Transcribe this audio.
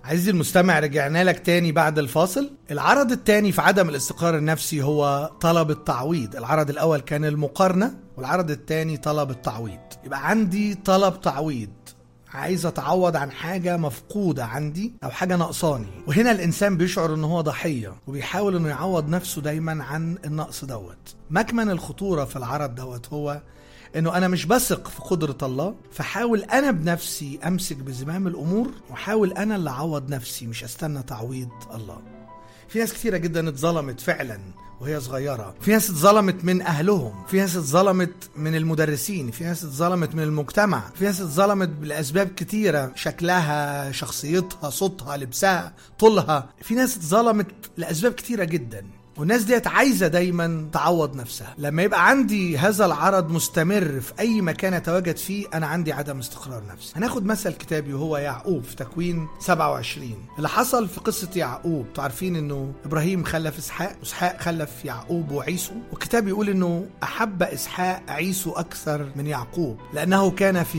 عزيزي المستمع رجعنا لك تاني بعد الفاصل العرض التاني في عدم الاستقرار النفسي هو طلب التعويض العرض الأول كان المقارنة والعرض التاني طلب التعويض يبقى عندي طلب تعويض عايز اتعوض عن حاجة مفقودة عندي او حاجة ناقصاني وهنا الانسان بيشعر ان هو ضحية وبيحاول انه يعوض نفسه دايما عن النقص دوت مكمن الخطورة في العرض دوت هو انه انا مش بثق في قدرة الله فحاول انا بنفسي امسك بزمام الامور واحاول انا اللي اعوض نفسي مش استنى تعويض الله في ناس كتيرة جدا اتظلمت فعلا وهي صغيرة في ناس اتظلمت من أهلهم في ناس اتظلمت من المدرسين في ناس اتظلمت من المجتمع في ناس اتظلمت لأسباب كتيرة شكلها شخصيتها صوتها لبسها طولها في ناس اتظلمت لأسباب كتيرة جدا والناس ديت عايزة دايما تعوض نفسها لما يبقى عندي هذا العرض مستمر في أي مكان أتواجد فيه أنا عندي عدم استقرار نفسي هناخد مثل كتابي وهو يعقوب في تكوين 27 اللي حصل في قصة يعقوب تعرفين أنه إبراهيم خلف إسحاق وإسحاق خلف يعقوب وعيسو والكتاب يقول أنه أحب إسحاق عيسو أكثر من يعقوب لأنه كان في